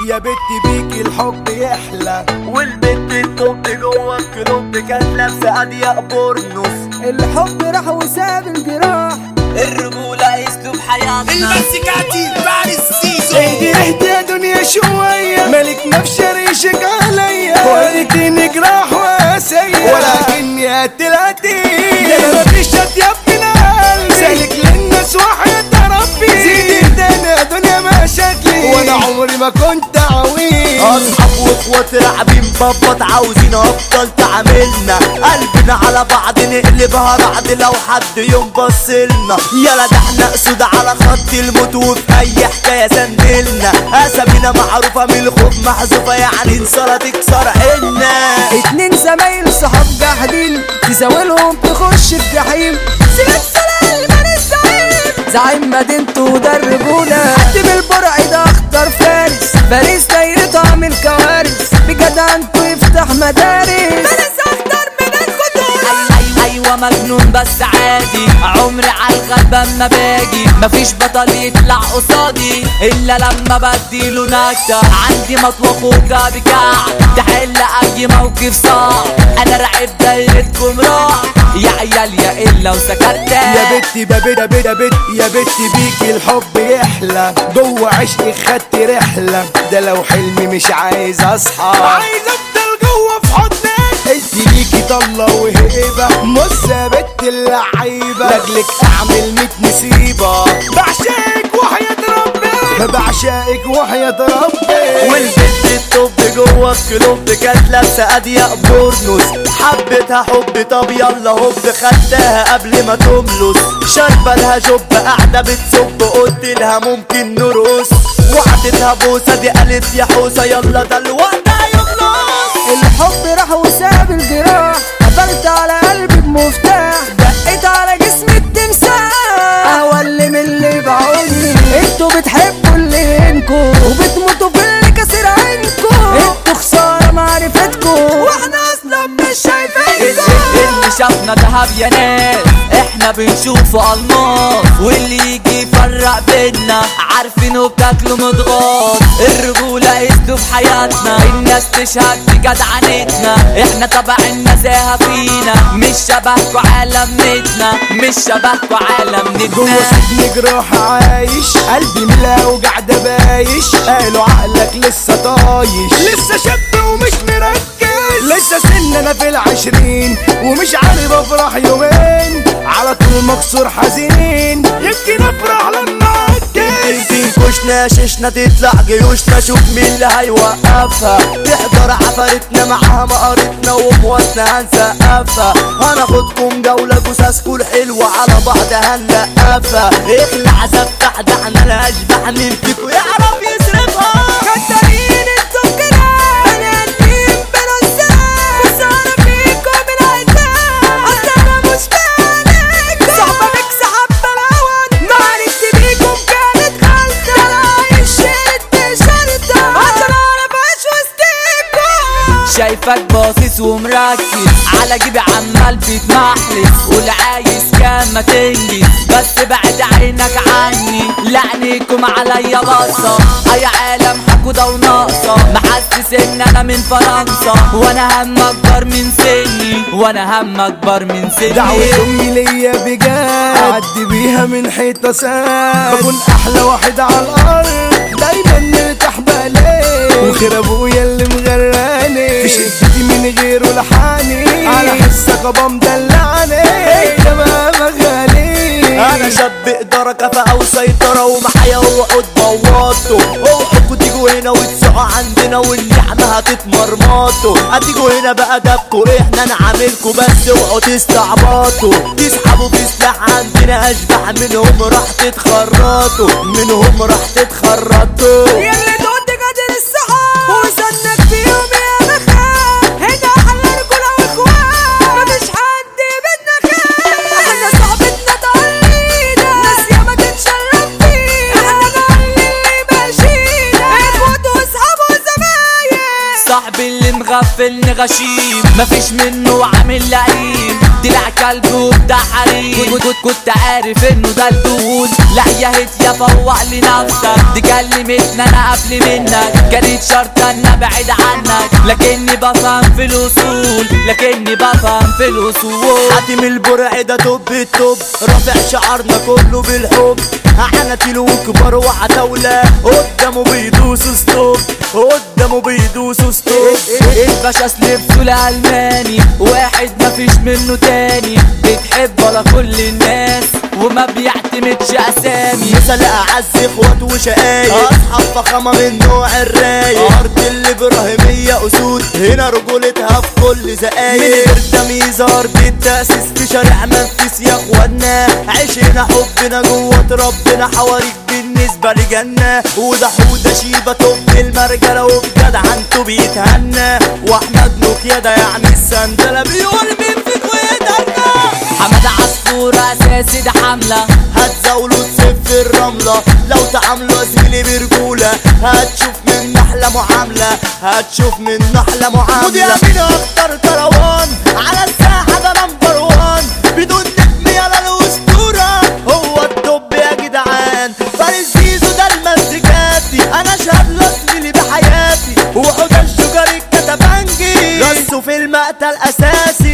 يا بت بيكي الحب يحلى والبنت الطب جوه الكلوب كانت لابسه اضيق بورنوس الحب راح وساب الجراح الرجوله اسلوب حياتنا المسكاتي فارس سيزو اهدي اهدي يا دنيا شوية ملك نفس ريشك عليا وقلتني جراح واسية ولكني قتلتي ده مفيش شط يا ابن قلبي سالك للناس وحياة ربي زيدي اهداني يا دنيا مشاكلي وانا عمري ما كنت عويل اصحاب واخوات لاعبين بابط عاوزين ابطال تعاملنا قلبنا على بعض نقلبها بعض لو حد يوم بصلنا يلا ده احنا اسود على خط الموت وفي اي حكايه سندلنا اسامينا معروفه من الخوف محذوفه يعني انصاره تكسر عنا اتنين زمايل صحاب جاحدين تزاولهم تخش الجحيم سلسلة المال الزعيم زعيم مدينته ده الرجولة قدم البرع ده اخطر فارس فارس دايرته عامل كوارث بجدعنته يفتح مدارس فارس اخطر من الخطورة ايوه مجنون بس عادي عمري على الغلبان ما باجي مفيش بطل يطلع قصادي الا لما بديله نكته عندي مطوى فوق بكاع تحل اي موقف صعب انا راعب دايرتكم راح يا عيال يا الا وسكرت يا بت بابت يا بت بت يا بت بيكي الحب يحلى جوه عشقي خدت رحلة ده لو حلمي مش عايز اصحى عايز افضل جوه في حضنك انت ليكي ضلة وهيبة مص يا بت اللعيبة لاجلك اعمل ميت نسيبة بعشقك وحياة ربي بعشقك وحياة ربي والبنت الطب جوه الكلوب كانت لابسه اضيق بورنوس حبتها حب طب يلا هوب خدتها قبل ما تملص شاربه لها جب قاعده بتصب قلت لها ممكن نرقص وعدتها بوسه دي قالت يا حوسه يلا ده الوقت هيخلص الحب راح وساب الجراح قفلت على قلبي بمفتاح دقيت على جسمي التمساح اولي من اللي بعوني انتوا بتحبوا اللي ينكوا وبتموتوا في اللي كسر عينكوا انتوا خسارة معرفتكوا واحنا اصلا مش شايفينكوا اللي شافنا دهب يا ناس احنا بنشوفه الماس واللي يجي يفرق بينا عارفينه بتاكله مضغاط الرجولة اسلوب حياتنا الناس تشهد بجدعنتنا احنا طبع النزاهة فينا مش شبهكوا عالمتنا مش شبهكوا جوه عالمتنا سجن جراح عايش قلبي ملا وقاعدة بايش قالوا عقلك لسه طايش لسه شاب ومش مركز لسه سن انا في العشرين ومش عارف افرح يومين على طول مكسور حزين يمكن افرح لما اجيز تنكشنا ششنا تطلع جيوشنا شوف مين اللي هيوقفها تحضر عفارتنا معاها مقارتنا ومواتنا هنسقفها هناخدكم جولة جثثكوا الحلوة على بعض هنلقفها اخلع سفتح دعنا لا اشبح مين فيكوا يعرف يصرفها كترين انتوا كده بني ادمين بنزاع خسارة فيكم من عتاب اصل انا مش بالك صعبة ميكس حبة الاول معرفتي بيكم كانت غلطة طلع شلت شرطة عشان اعرف اعيش وسطيكم شايفك باصص ومركز على جيبي عمال بتمحلس قول عايز كام ما تنجز بس بعد عينك عني لعنيكم عليا بصة اي عالم حقودة وناقصة محسس ان انا من فرنسا وانا هم اكبر من سني وانا هم اكبر من سني دعوة امي ليا بجد اعدي بيها من حيطة ساد بكون احلى واحد على الارض دايما مرتاح بالي وخير ابويا اللي مغراني في شدتي من غيره لحاني على حسك ابا مدلعني انت ما مغالي انا شاب اقدر كفاءة وسيطرة ومحيا وعود بوظته اوعوا تيجوا هنا وتسقوا عندنا والنعمة هتتمرمطوا هتيجوا هنا بأدبكوا احنا نعاملكوا بس اوعوا تستعبطوا تسحبوا في سلاح عندنا اشبح منهم راح تتخرطوا منهم راح تتخرطوا يلي دوت قادر الصحاب وزنك فيهم يا مخاب هنا احلى رجولة واخوات مفيش حد بدنا خير احنا صاحبتنا تقلينا ناس ياما تتشرف فينا احنا جعل اللي ماشينا اخوات واصحاب وزمايل صاحبي اللي مغ مغفلني غشيم مفيش منه وعامل لئيم طلع كلب وبتاع حريم كنت, كنت, كنت عارف انه ده الدهون لا يا هيت يا فوق لنفسك دي كلمتنا انا قبل منك كانت شرط ان ابعد عنك لكني بفهم في الاصول لكني بفهم في الاصول حاتم البرع ده توب التوب رافع شعارنا كله بالحب عنتيل وكبار وعتاولة قدامه بيدوسوا ستوب قدامه بيدوسوا ستوب الباشا سلبته الالماني واحد مفيش منه تاني بتحب ولا كل الناس وما بيعتمدش اسامي مثل اعز اخوات وشقايق اصحاب فخامه من نوع الرايق ارض الابراهيميه اسود هنا رجولتها في كل زقايق من غير تمييز ارض التاسيس في شارع منفس يا اخوانا عيشنا حبنا جوه ربنا حواريك بالنسبه لجنه وده حوده شيبه توب المرجله وبجدع انتو بيتهنى واحمد نوكيا ده يعني السندله بيقول مين فيكو يقدرنا حمد عصفور اساسي ده حمله هتزاولوا تسف الرملة لو تعاملوا يا زميلي برجولة هتشوف من نحلة معاملة هتشوف من نحلة معاملة ودي أمين أكتر كروان على الساحة ده نمبر وان بدون نجم يلا الأسطورة هو الدب يا جدعان فارس زيزو ده المزيكاتي أنا شهد له زميلي بحياتي وحوده الشجر الكتبانجي رصوا في المقتل أساسي